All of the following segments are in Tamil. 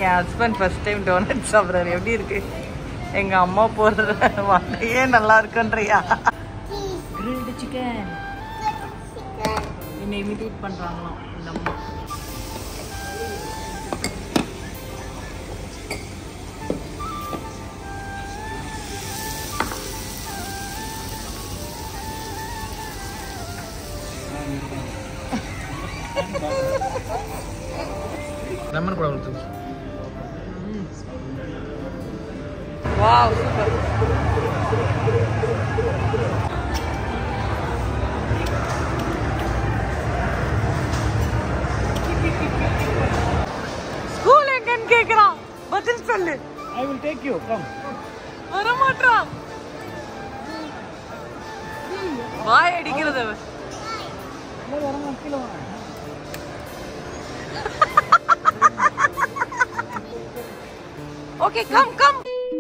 என் ஹஸ்பண்ட் ஃபர்ஸ்ட் டைம் டோனட் சாப்பிட்றாரு எப்படி இருக்கு எங்க அம்மா போடுற வடையே நல்லா இருக்குன்றியா கிரில்டு சிக்கன் என்னை இமிடேட் பண்றாங்களாம் இந்த அம்மா லெமன் கூட ஊற்று வாவ் சூப்பர் ஸ்கூல் எங்கன்னு கேக்குறான் பதில் சொல்லு I will take you come வரமாட்டான் வாய் அடிக்கிறது அவன். ஓகே கம் கம்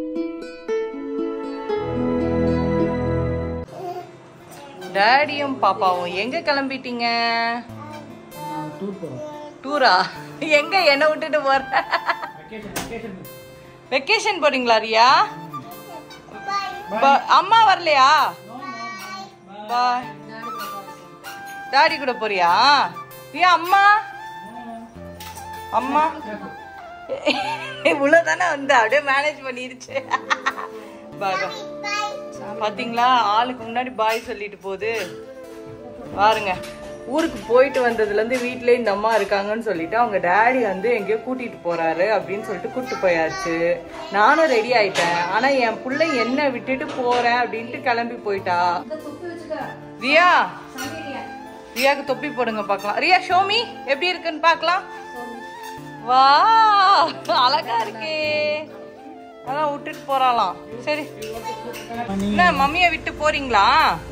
டேடியும் பாப்பாவும் எங்க கிளம்பிட்டீங்க டூர் போகிறோம் டூரா எங்க என்ன விட்டுட்டு போற வெக்கேஷன் வெக்கேஷன் வெக்கேஷன் போறீங்களா ரியா ப- அம்மா வரலையா பாய் டாடி கூட போறியா ரியா அம்மா அம்மா இவ்வளவுதானே வந்து அப்படியே மேனேஜ் பண்ணிருச்சு பாய் பாத்தீங்களா ஆளுக்கு முன்னாடி பாய் சொல்லிட்டு போகுது பாருங்க ஊருக்கு போயிட்டு வந்ததுல இருந்து வீட்லயே இந்த அம்மா இருக்காங்கன்னு சொல்லிட்டு அவங்க டேடி வந்து எங்கேயோ கூட்டிட்டு போறாரு அப்படின்னு சொல்லிட்டு கூட்டிட்டு போயாச்சு நானும் ரெடி ஆயிட்டேன் ஆனா என் புள்ள என்ன விட்டுட்டு போறேன் அப்படின்ட்டு கிளம்பி போயிட்டா ரியா ரியாக்கு தொப்பி போடுங்க பார்க்கலாம் ரியா ஷோமி எப்படி இருக்குன்னு பார்க்கலாம் வா அழகா இருக்கே அதான் விட்டுட்டு போறாளாம் சரி என்ன மம்மிய விட்டு போறீங்களா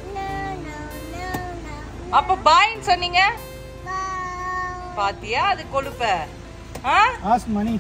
அப்ப பாய்ன்னு சொன்னீங்க பாத்தியா அது கொழுப்ப ஆ? Ask money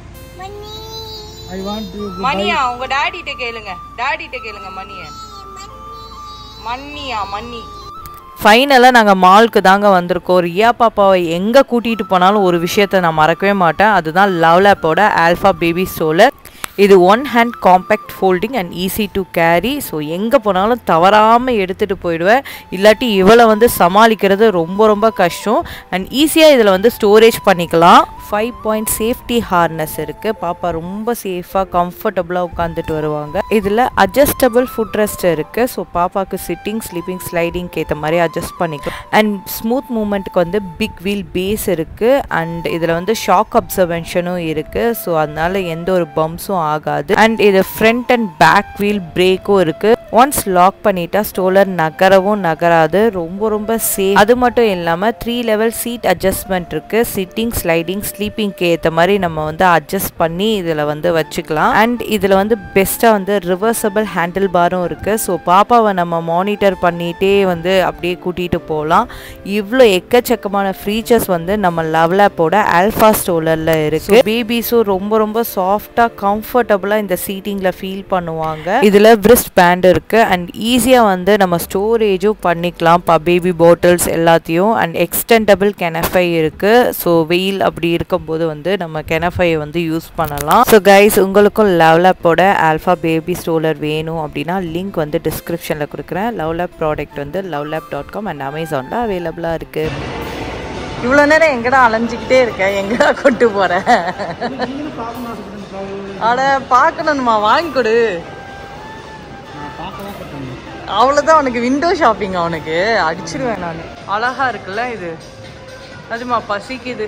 I want to மணியா உங்க டாடிட்ட கேளுங்க டாடிட்ட கேளுங்க மணிய மண்ணியா மண்ணி ஃபைனலாக நாங்கள் மால்க்கு தாங்க வந்திருக்கோம் ரியா பாப்பாவை எங்கே கூட்டிகிட்டு போனாலும் ஒரு விஷயத்தை நான் மறக்கவே மாட்டேன் அதுதான் லவ் லேப்போட ஆல்ஃபா பேபி சோலர் இது one hand compact folding and easy to carry so எங்கே போனாலும் தவறாமல் எடுத்துகிட்டு போயிடுவேன் இல்லாட்டி இவளை வந்து சமாளிக்கிறது ரொம்ப ரொம்ப கஷ்டம் அண்ட் ஈஸியாக இதில் வந்து ஸ்டோரேஜ் பண்ணிக்கலாம் ஃபைவ் பாயிண்ட் சேஃப்டி ஹார்னஸ் இருக்குது பாப்பா ரொம்ப சேஃபாக கம்ஃபர்டபுளாக உட்காந்துட்டு வருவாங்க இதில் அட்ஜஸ்டபிள் ஃபுட் ரெஸ்ட் இருக்குது ஸோ பாப்பாவுக்கு சிட்டிங் ஸ்லீப்பிங் ஸ்லைடிங்க்கு ஏற்ற மாதிரி அட்ஜஸ்ட் பண்ணிக்கலாம் அண்ட் ஸ்மூத் மூமெண்ட்டுக்கு வந்து பிக் வீல் பேஸ் இருக்குது அண்ட் இதில் வந்து ஷாக் அப்சர்வென்ஷனும் இருக்குது ஸோ அதனால எந்த ஒரு பம்ப்ஸும் ஆகாது அண்ட் இது ஃப்ரண்ட் அண்ட் பேக் வீல் பிரேக்கும் இருக்குது ஒன்ஸ் லாக் பண்ணிட்டா ஸ்டோலர் நகரவும் நகராது ரொம்ப ரொம்ப சேஃப் அது மட்டும் இல்லாமல் த்ரீ லெவல் சீட் அட்ஜஸ்ட்மெண்ட் இருக்குது சிட்டிங் ஸ்லைடிங் ஸ்லீப்பிங்க்கு ஏற்ற மாதிரி நம்ம வந்து அட்ஜஸ்ட் பண்ணி இதில் வந்து வச்சுக்கலாம் அண்ட் இதில் வந்து பெஸ்ட்டாக வந்து ரிவர்சபிள் ஹேண்டில் பாரும் இருக்குது ஸோ பாப்பாவை நம்ம மானிட்டர் பண்ணிகிட்டே வந்து அப்படியே கூட்டிகிட்டு போகலாம் இவ்வளோ எக்கச்சக்கமான ஃபீச்சர்ஸ் வந்து நம்ம லவ்லாப்போட ஆல்ஃபா ஸ்டோலரில் இருக்குது பேபிஸும் ரொம்ப ரொம்ப சாஃப்டாக கம்ஃபர்டபுளாக இந்த சீட்டிங்கில் ஃபீல் பண்ணுவாங்க இதில் பிரிஸ்ட் பேண்ட் இருக்குது அண்ட் ஈஸியாக வந்து நம்ம ஸ்டோரேஜும் பண்ணிக்கலாம் பேபி பாட்டில்ஸ் எல்லாத்தையும் அண்ட் எக்ஸ்டெண்டபிள் கெனஃபை இருக்குது ஸோ வெயில் அப்படி இருக்கும்போது வந்து நம்ம கெனஃபையை வந்து யூஸ் பண்ணலாம் ஸோ கைஸ் உங்களுக்கும் லவ்லாப்போட ஆல்ஃபா பேபி ஸ்டோலர் வேணும் அப்படின்னா லிங்க் வந்து டிஸ்கிரிப்ஷனில் கொடுக்குறேன் லவ்லாப் ப்ராடக்ட் வந்து லவ்லாப் டாட் காம் அண்ட் அமேசானில் அவைலபிளாக இருக்குது இவ்வளோ நேரம் எங்கடா அலைஞ்சிக்கிட்டே இருக்க எங்கடா கொண்டு போற நீங்களும் பார்க்கணும் ஆசைப்படுங்க அட பார்க்கணுமா வாங்கி கொடு நான் பார்க்க தான் கட்டணும் அவ்வளோதான் உனக்கு விண்டோ ஷாப்பிங் அவனுக்கு அடிச்சிருவேன் நான் அழகா இருக்குல்ல இது அதுமா பசிக்குது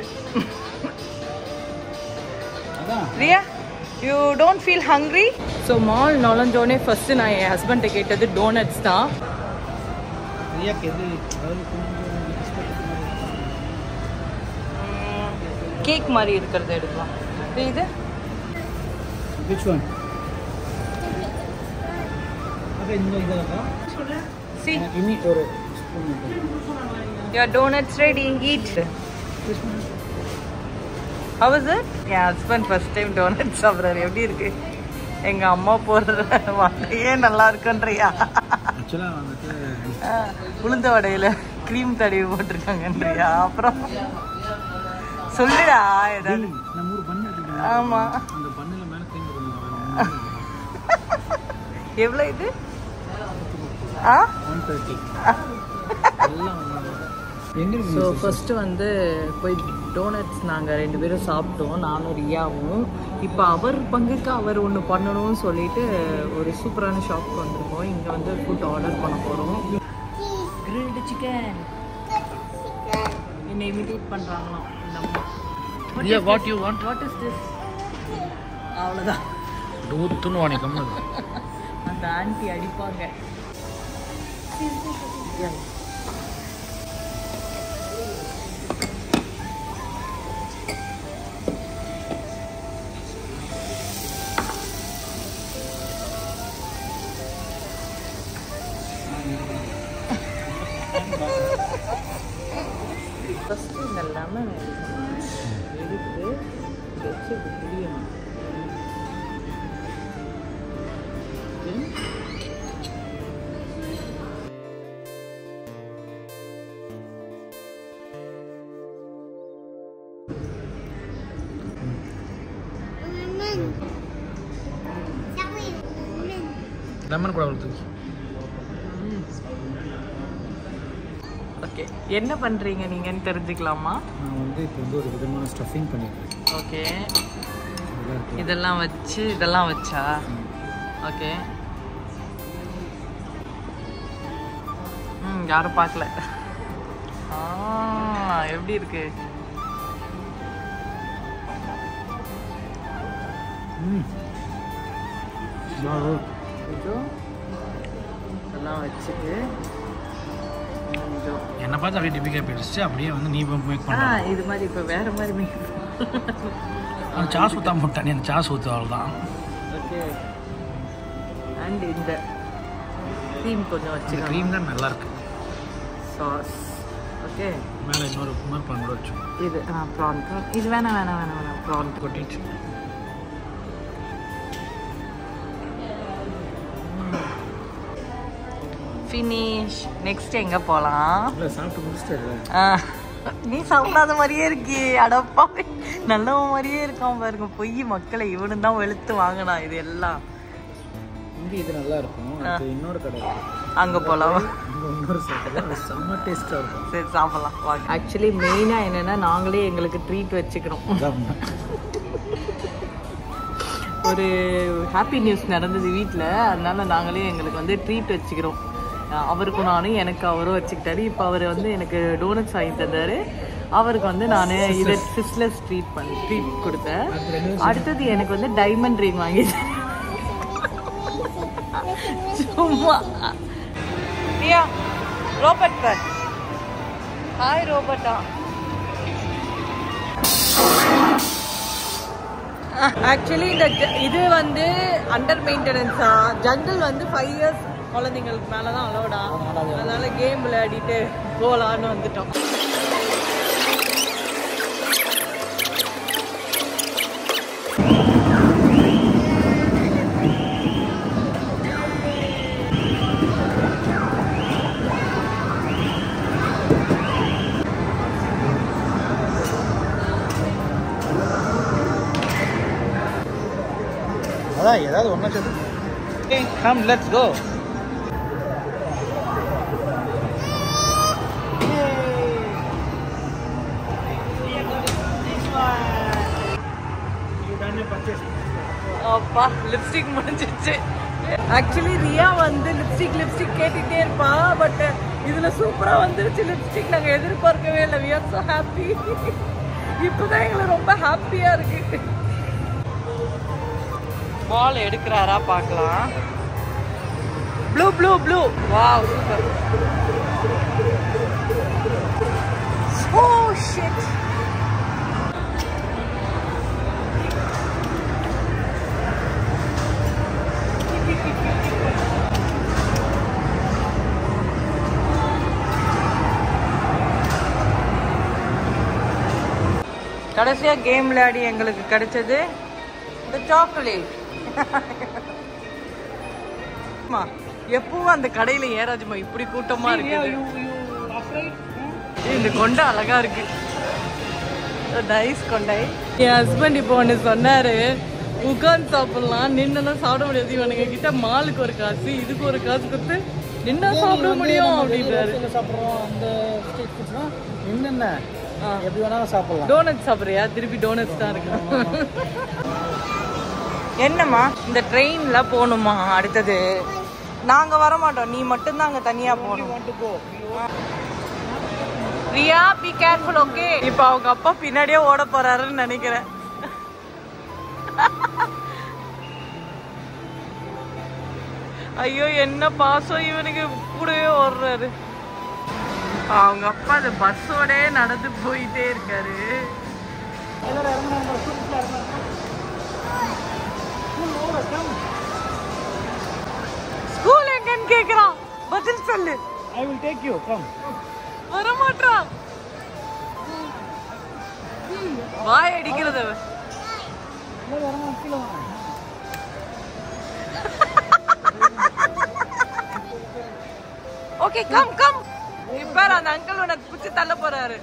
அதான் Riya you don't feel hungry so mall நுழைஞ்சோடனே ஃபர்ஸ்ட் நான் என் ஹஸ்பண்ட்டை கேட்டது டோனட்ஸ் தான் ரியாக்கு எது அதாவது கொஞ்சம் biscuit மாதிரி கேக் மாதிரி இருக்கிறத எடுக்கலாம் இது விச் ஒன் அப்போ இந்த இதா சி எனக்கு இனி ஒரு ஸ்பூன் மட்டும் Your donuts ready. Eat. How is it? என் ஹஸ்பண்ட் ஃபர்ஸ்ட் டைம் டோனட் சாப்பிட்றாரு எப்படி இருக்கு எங்க அம்மா போடுற வடையே நல்லா இருக்குன்றியா ஆக்சுவலாக வந்துட்டு ஆ, உளுந்த வடையில க்ரீம் தடவி போட்டிருக்காங்கன்றியா அப்புறம் சொல்லுடா ஏதாவது நம்ம ஊர் பண்ணு ஆமா அந்த பண்ணில் மேலே க்ரீம் கொடுங்க எவ்வளோ இது ஆ ஒன் தேர்ட்டி எல்லாம் எங்கே ஸோ ஃபஸ்ட்டு வந்து போய் டோனட்ஸ் நாங்கள் ரெண்டு பேரும் சாப்பிட்டோம் நானும் ரியாவும் இப்போ அவர் பங்குக்கு அவர் ஒன்று பண்ணணும்னு சொல்லிட்டு ஒரு சூப்பரான ஷாப்க்கு வந்திருக்கோம் இங்கே வந்து ஃபுட் ஆர்டர் பண்ண போகிறோம் கிரில்டு சிக்கன் என்னை இமிடேட் பண்ணுறாங்களாம் இந்த அம்மா Yeah, what you want? What is this அவ்வளோதான் ஊத்துன்னு வாணி கம்மு அந்த ஆன்ட்டி அடிப்பாங்க Yeah. ஃபஸ்ட்டு இந்த லெமன் எடுத்து வச்சு இப்படி புளியணும் லெமன் கூட கொடுத்து ஓகே என்ன பண்ணுறீங்க நீங்கன்னு தெரிஞ்சுக்கலாமா நான் வந்து இப்போ வந்து ஒரு விதமான ஸ்டஃபிங் பண்ணியிருக்கேன் ஓகே நல்லா இருக்கு இதெல்லாம் வச்சு இதெல்லாம் வச்சா ஓகே ம் யாரும் பார்க்கல ஆ எப்படி இருக்கு ம் கொஞ்சம் இதெல்லாம் வச்சுட்டு கொஞ்சம் என்னை பார்த்து அப்படியே டிபிக்கா போயிடுச்சு அப்படியே வந்து நீ மேக் ஆ பண்ண இது மாதிரி இப்போ வேற மாதிரி make அந்த சாஸ் ஊற்றாம போட்டேன் நீ அந்த சாஸ் ஊற்று அவ்வளோதான் ஓகே அண்ட் இந்த க்ரீம் கொஞ்சம் இந்த வச்சுக்கலாம் க்ரீம் தான் நல்லா இருக்கு சாஸ் ஓகே மேலே இன்னொரு குமார் பண்ண கூட வச்சு இது ஆ ப்ரான் ப்ரான் இது வேணாம் வேணாம் வேணாம் வேணாம் ப்ரான் கொட்டிட்டு ஃபினிஷ் நெக்ஸ்ட் எங்கே போகலாம் இல்லை சாப்பிட்டு முடிச்சிட்டேன் நீ சாப்பிடாத மாதிரியே இருக்கி அடப்பா நல்லவன் மாதிரியே இருக்கான் பாருங்க பொய் மக்களை இவனு தான் வெளுத்து வாங்கினான் இது எல்லாம் இங்கே இது நல்லா இருக்கும் அது இன்னொரு கடை இருக்கு அங்கே போகலாம் அங்கே இன்னொரு சாப்பிடலாம் அது செம்ம டேஸ்ட்டாக இருக்கும் சரி சாப்பிடலாம் வாங்க ஆக்சுவலி மெயினாக என்னென்னா நாங்களே எங்களுக்கு ட்ரீட் வச்சுக்கிறோம் அதான் ஒரு ஹாப்பி நியூஸ் நடந்தது வீட்டில் அதனால நாங்களே எங்களுக்கு வந்து ட்ரீட் வச்சுக்கிறோம் அஹ் அவருக்கும் நானும் எனக்கு அவரும் வச்சுக்கிட்டாரு இப்போ அவர் வந்து எனக்கு டோனட்ஸ் வாங்கி தந்தாரு அவருக்கு வந்து நான் இதை சிஸ்லெஸ் ட்ரீட் பண்ணி ட்ரீட் கொடுத்தேன் அடுத்தது எனக்கு வந்து டைமண்ட் ரிங் வாங்கி தந்தாரு. சும்மா ரியா ரோபர்ட் பர் ஹாய் ரோபர்ட்டா ஆக்சுவலி இந்த ஜ- இது வந்து அண்டர் மெயின்டெனன்ஸா ஜங்கிள் வந்து ஃபைவ் இயர்ஸ் குழந்தைங்களுக்கு மேலே தான் அலோடா அதனால கேம் விளையாடிட்டு போகலான்னு வந்துட்டோம் அதான் ஏதாவது ஒன்றா சொல்லு கம் லெட்ஸ் கோ அப்பா லிப்ஸ்டிக் முடிஞ்சிச்சு ஆக்சுவலி ரியா வந்து லிப்ஸ்டிக் லிப்ஸ்டிக் கேட்டுட்டே இருப்பா பட் இதுல சூப்பரா வந்துருச்சு லிப்ஸ்டிக் நாங்க எதிர்பார்க்கவே இல்லை வி ஆர் ஸோ ஹாப்பி இப்போதான் எங்களுக்கு ரொம்ப ஹாப்பியா இருக்கு பால் எடுக்கிறாரா பார்க்கலாம் blue blue blue wow super oh shit கடைசியா கேம் விளையாடி எங்களுக்கு கிடைச்சது இந்த சாக்லேட் அம்மா, எப்பவும் அந்த கடையில ஏறாஜுமா இப்படி கூட்டமா இருக்குது ஏய், இந்த கொண்டை அழகா இருக்கு நைஸ் கொண்டை என் ஹஸ்பண்ட் இப்போ ஒன்று சொன்னாரு உட்காந்து சாப்பிடலாம் நின்னுலாம் சாப்பிட முடியாது இவனுங்க கிட்ட மாலுக்கு ஒரு காசு இதுக்கு ஒரு காசு கொடுத்து நின்னா சாப்பிட முடியும் அப்படின்றாரு ஹோட்டல்ல சாப்பிட்றோம் அந்த ஸ்ட்ரீட் ஃபுட்ஸ்னா என்னென்ன எப்படி வேணாலும் சாப்பிடலாம் டோனட் சாப்பிட்றியா திருப்பி டோனட்ஸ் தான் இருக்கு என்னம்மா இந்த ட்ரெயின்ல போகணுமா அடுத்தது நாங்க வர மாட்டோம் நீ மட்டும் தான் அங்க தனியா போகணும் ரியா பி கேர்ஃபுல் ஓகே இப்போ அவங்க அப்பா பின்னாடியே ஓட போறாருன்னு நினைக்கிறேன் ஐயோ என்ன பாசம் இவனுக்கு கூடவே ஓடுறாரு அவங்க அப்பா அந்த பஸ்ஸோட நடந்து போயிட்டே இருக்காரு ஸ்கூல் எங்கன்னு கேக்குறான் பதில் சொல்லு I will take you come வர மாட்டான் வாய் அடிக்கிறது அவன். ஓகே கம் கம் இப்ப அந்த அங்கிள் உனக்கு பிடிச்சி தள்ள போறாரு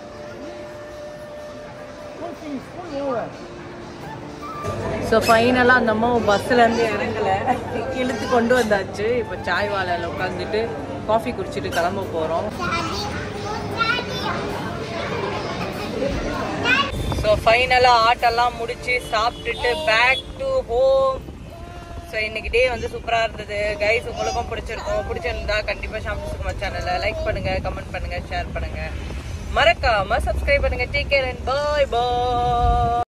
ஸோ ஃபைனலாக அந்த அம்மா பஸ்ஸில் இருந்து இறங்கல இழுத்து கொண்டு வந்தாச்சு இப்போ சாய் வாழையில் உட்காந்துட்டு காஃபி குடிச்சிட்டு கிளம்ப போகிறோம் ஸோ ஃபைனலாக ஆட்டெல்லாம் முடிச்சு சாப்பிட்டுட்டு பேக் டு ஹோம் ஸோ இன்னைக்கு டே வந்து சூப்பராக இருந்தது கைஸ் உங்களுக்கும் பிடிச்சிருக்கும் பிடிச்சிருந்தா கண்டிப்பாக ஷாம்பு சுகுமார் சேனலை லைக் பண்ணுங்க கமெண்ட் பண்ணுங்க ஷேர் பண்ணுங்க மறக்காம சப்ஸ்கிரைப் பண்ணுங்க take care and bye bye